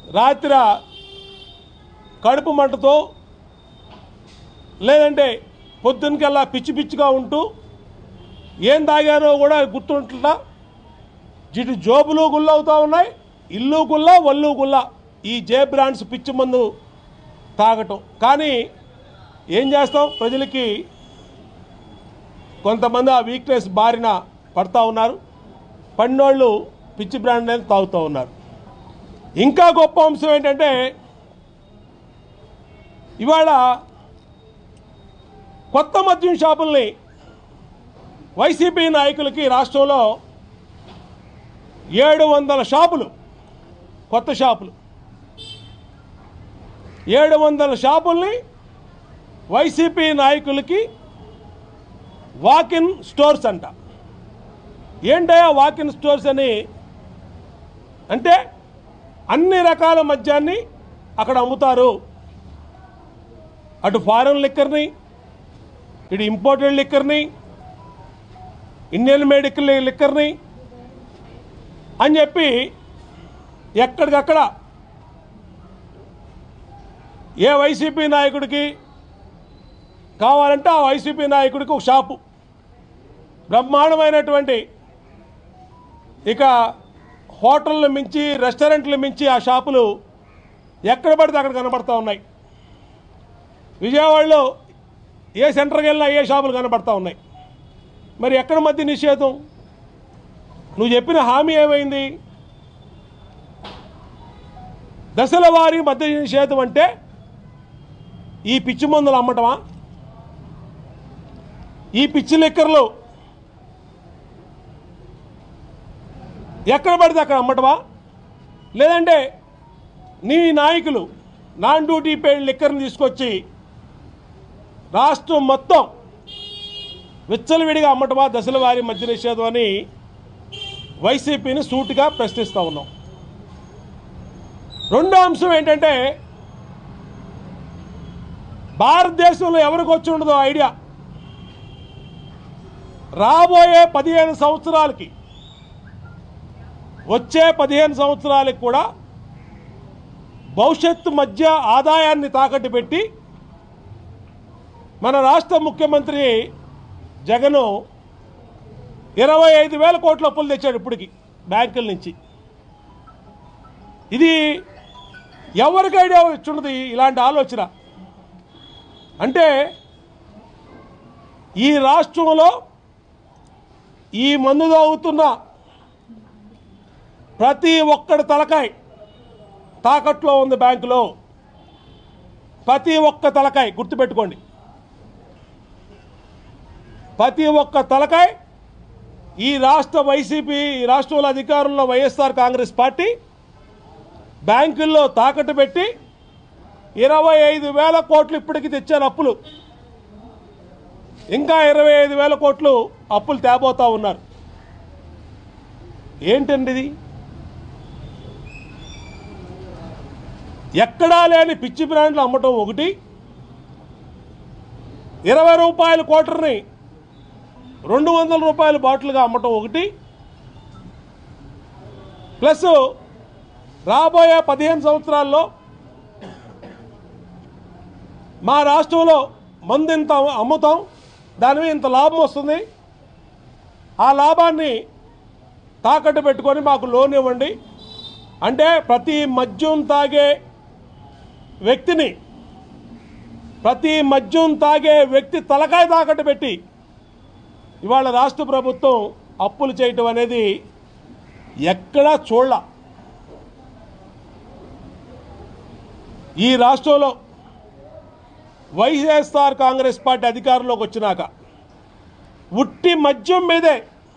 రాత్రి కడుపు మంటతో లేదంటే పొద్దునకల్లా పిచ్చి పిచ్చిగా ఉంటూ ఏం తాగారో కూడా గుర్తుంటా జిటు జోబులు గుల్ల అవుతా ఉన్నాయి ఇల్లు గుల్ల ఒళ్ళు గుల్ల ఈ జే బ్రాండ్స్ పిచ్చి మందు తాగటం కానీ ఏం చేస్తాం ప్రజలకి కొంతమంది ఆ వీక్నెస్ బారిన పడతా ఉన్నారు పన్నోళ్ళు పిచ్చి బ్రాండ్ అనేది తాగుతూ ఉన్నారు ఇంకా గొప్ప అంశం ఏంటంటే ఇవాళ కొత్త మద్యం షాపుల్ని వైసీపీ నాయకులకి రాష్ట్రంలో ఏడు వందల షాపులు కొత్త షాపులు ఏడు వందల షాపుల్ని వైసీపీ నాయకులకి వాకిన్ స్టోర్స్ అంట ఏంటయ్యా వాకిన్ స్టోర్స్ అని అంటే అన్ని రకాల మద్యాన్ని అక్కడ అమ్ముతారు అటు ఫారెన్ లిక్కర్ని ఇటు ఇంపోర్టెడ్ లిక్కర్ని ఇండియన్ మెడికల్ లిక్కర్ని అని చెప్పి ఎక్కడికక్కడ ఏ వైసీపీ నాయకుడికి కావాలంటే ఆ వైసీపీ నాయకుడికి ఒక షాపు బ్రహ్మాండమైనటువంటి ఇక హోటళ్ళు మించి రెస్టారెంట్లు మించి ఆ షాపులు ఎక్కడ పడితే అక్కడ కనబడతా ఉన్నాయి విజయవాడలో ఏ సెంటర్కి వెళ్ళినా ఏ షాపులు కనబడతా ఉన్నాయి మరి ఎక్కడ మధ్య నిషేధం నువ్వు చెప్పిన హామీ ఏమైంది దశల వారి మధ్య నిషేధం అంటే ఈ పిచ్చి మందులు అమ్మటమా ఈ పిచ్చి లిక్కర్లు ఎక్కడ పడితే అక్కడ అమ్మటమా లేదంటే నీ నాయకులు నాన్ డ్యూటీ పెయిడ్ లిక్కర్ని తీసుకొచ్చి రాష్ట్రం మొత్తం విచ్చలవిడిగా అమ్మటమా దశల వారి మధ్య నిషేధం అని వైసీపీని సూటిగా ప్రశ్నిస్తూ ఉన్నాం రెండో అంశం ఏంటంటే భారతదేశంలో ఎవరికి వచ్చి ఉండదో ఐడియా రాబోయే పదిహేను సంవత్సరాలకి వచ్చే పదిహేను సంవత్సరాలకి కూడా భవిష్యత్తు మధ్య ఆదాయాన్ని తాకట్టు పెట్టి మన రాష్ట్ర ముఖ్యమంత్రి జగను ఇరవై ఐదు వేల కోట్ల అప్పులు తెచ్చాడు ఇప్పటికి బ్యాంకుల నుంచి ఇది ఎవరికి ఐడియా ఇచ్చున్నది ఇలాంటి ఆలోచన అంటే ఈ రాష్ట్రంలో ఈ మందు తాగుతున్న ప్రతి ఒక్కడి తలకాయ తాకట్లో ఉంది బ్యాంకులో ప్రతి ఒక్క తలకాయ గుర్తుపెట్టుకోండి ప్రతి ఒక్క తలకాయ ఈ రాష్ట్ర వైసీపీ ఈ రాష్ట్రంలో అధికారంలో వైఎస్ఆర్ కాంగ్రెస్ పార్టీ బ్యాంకుల్లో తాకట్టు పెట్టి ఇరవై ఐదు వేల కోట్లు ఇప్పటికి తెచ్చారు అప్పులు ఇంకా ఇరవై ఐదు వేల కోట్లు అప్పులు తేబోతా ఉన్నారు ఏంటండి ఇది ఎక్కడా లేని పిచ్చి బ్రాండ్లు అమ్మటం ఒకటి ఇరవై రూపాయల కోటర్ని రెండు వందల రూపాయల బాటిల్గా అమ్మటం ఒకటి ప్లస్ రాబోయే పదిహేను సంవత్సరాల్లో మా రాష్ట్రంలో మందు ఇంత అమ్ముతాం దాని మీద ఇంత లాభం వస్తుంది ఆ లాభాన్ని తాకట్టు పెట్టుకొని మాకు లోన్ ఇవ్వండి అంటే ప్రతి మద్యం తాగే వ్యక్తిని ప్రతి మద్యం తాగే వ్యక్తి తలకాయ తాకట్టు పెట్టి ఇవాళ రాష్ట్ర ప్రభుత్వం అప్పులు చేయటం అనేది ఎక్కడా చూడ ఈ రాష్ట్రంలో వైఎస్ఆర్ కాంగ్రెస్ పార్టీ అధికారంలోకి వచ్చినాక ఉట్టి మద్యం మీదే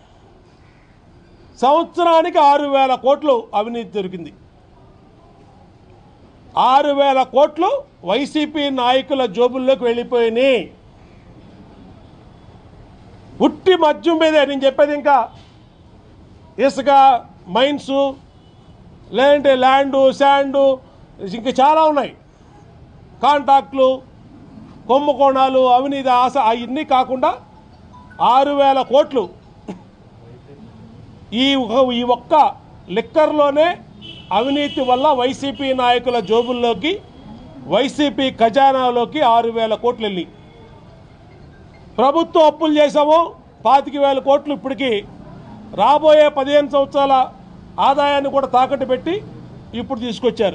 సంవత్సరానికి ఆరు వేల కోట్లు అవినీతి దొరికింది ఆరు వేల కోట్లు వైసీపీ నాయకుల జోబుల్లోకి వెళ్ళిపోయినాయి ఉట్టి మద్యం మీదే నేను చెప్పేది ఇంకా ఇసుక మైన్స్ లేదంటే ల్యాండు శాండు ఇంకా చాలా ఉన్నాయి కాంట్రాక్ట్లు కుంభకోణాలు అవినీతి ఆశ అవన్నీ కాకుండా ఆరు వేల కోట్లు ఈ ఒక- ఈ ఒక్క లిక్కర్లోనే అవినీతి వల్ల వైసీపీ నాయకుల జోబుల్లోకి వైసీపీ ఖజానాలోకి ఆరు వేల కోట్లు వెళ్ళి ప్రభుత్వం అప్పులు చేసాము పాతిక వేల కోట్లు ఇప్పటికి రాబోయే పదిహేను సంవత్సరాల ఆదాయాన్ని కూడా తాకట్టు పెట్టి ఇప్పుడు తీసుకొచ్చారు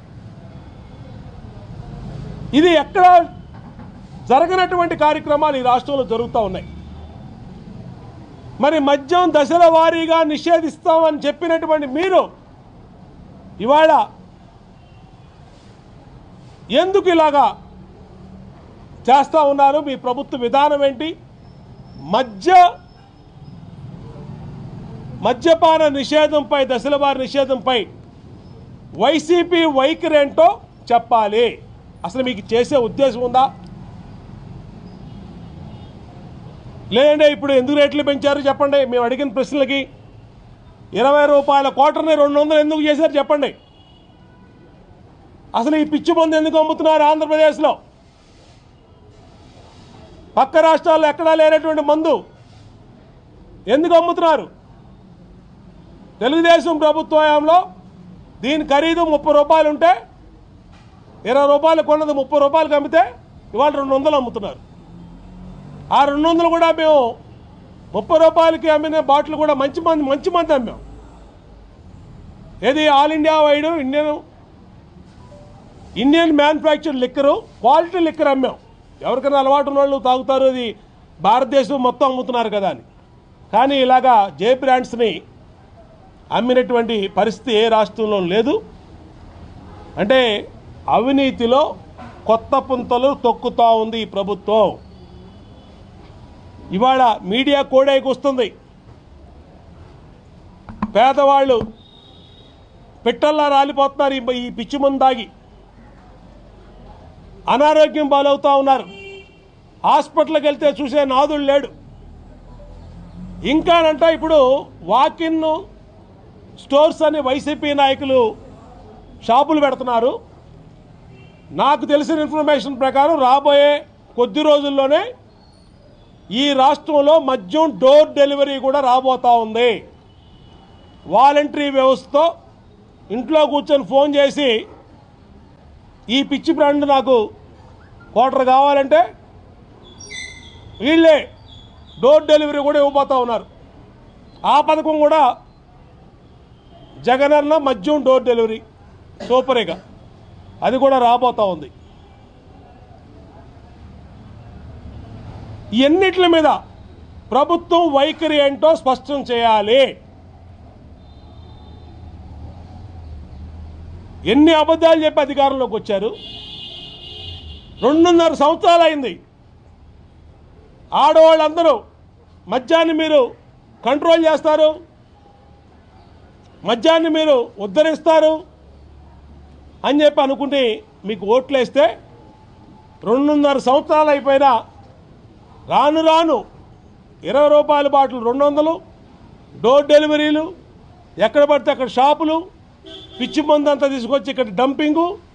ఇది ఎక్కడ జరగనటువంటి కార్యక్రమాలు ఈ రాష్ట్రంలో జరుగుతూ ఉన్నాయి మరి మద్యం దశల వారీగా నిషేధిస్తామని చెప్పినటువంటి మీరు ఇవాళ ఎందుకు ఇలాగా చేస్తూ ఉన్నారు మీ ప్రభుత్వ విధానం ఏంటి మద్య మద్యపాన నిషేధంపై దశల వారి నిషేధంపై వైసీపీ వైఖరి ఏంటో చెప్పాలి అసలు మీకు చేసే ఉద్దేశం ఉందా లేదంటే ఇప్పుడు ఎందుకు రేట్లు పెంచారు చెప్పండి మేము అడిగిన ప్రశ్నలకి ఇరవై రూపాయల కోటర్ని రెండు వందలు ఎందుకు చేశారు చెప్పండి అసలు ఈ పిచ్చి మందు ఎందుకు అమ్ముతున్నారు ఆంధ్రప్రదేశ్లో పక్క రాష్ట్రాల్లో ఎక్కడా లేనటువంటి మందు ఎందుకు అమ్ముతున్నారు తెలుగుదేశం ప్రభుత్వంలో దీని ఖరీదు ముప్పై రూపాయలు ఉంటే ఇరవై రూపాయలు కొన్నది ముప్పై రూపాయలకి అమ్మితే ఇవాళ రెండు వందలు అమ్ముతున్నారు ఆ రెండు వందలు కూడా మేము ముప్పై రూపాయలకి అమ్మిన బాటిల్ కూడా మంచి మంది మంచి మంది అమ్మాం ఏది all India wide Indian Indian manufacture liquor quality liquor అమ్మాం ఎవరికైనా అలవాటు ఉన్న వాళ్ళు తాగుతారు అది భారతదేశం మొత్తం అమ్ముతున్నారు కదా అని కానీ ఇలాగా జే బ్రాండ్స్ని అమ్మినటువంటి పరిస్థితి ఏ రాష్ట్రంలో లేదు అంటే అవినీతిలో కొత్త పుంతలు తొక్కుతూ ఉంది ఈ ప్రభుత్వం ఇవాళ మీడియా కోడైకి వస్తుంది పేదవాళ్ళు పిట్టల్లా రాలిపోతున్నారు ఈ- ఈ పిచ్చి మందు తాగి అనారోగ్యం పాలవుతూ ఉన్నారు హాస్పిటల్కి వెళ్తే చూసే నాదుడు లేడు ఇంకానంట ఇప్పుడు వాకిన్ స్టోర్స్ అని వైసీపీ నాయకులు షాపులు పెడుతున్నారు నాకు తెలిసిన ఇన్ఫర్మేషన్ ప్రకారం రాబోయే కొద్ది రోజుల్లోనే ఈ రాష్ట్రంలో మద్యం డోర్ డెలివరీ కూడా రాబోతా ఉంది వాలంటరీ వ్యవస్థతో ఇంట్లో కూర్చొని ఫోన్ చేసి ఈ పిచ్చి బ్రాండ్ నాకు క్వార్టర్ కావాలంటే వీళ్ళే డోర్ డెలివరీ కూడా ఇవ్వబోతా ఉన్నారు ఆ పథకం కూడా జగనన్న మద్యం డోర్ డెలివరీ సూపర్గా అది కూడా రాబోతా ఉంది ఎన్నిట్ల మీద ప్రభుత్వం వైఖరి ఏంటో స్పష్టం చేయాలి ఎన్ని అబద్ధాలు చెప్పి అధికారంలోకి వచ్చారు రెండున్నర సంవత్సరాలు అయింది ఆడవాళ్ళందరూ మద్యాన్ని మీరు కంట్రోల్ చేస్తారు మద్యాన్ని మీరు ఉద్ధరిస్తారు అని చెప్పి అనుకుంటే మీకు ఓట్లు వేస్తే రెండున్నర సంవత్సరాలు అయిపోయినా రాను రాను ఇరవై రూపాయల బాటిల్ రెండు వందలు డోర్ డెలివరీలు ఎక్కడ పడితే అక్కడ షాపులు పిచ్చి మందు అంతా తీసుకొచ్చి ఇక్కడ డంపింగు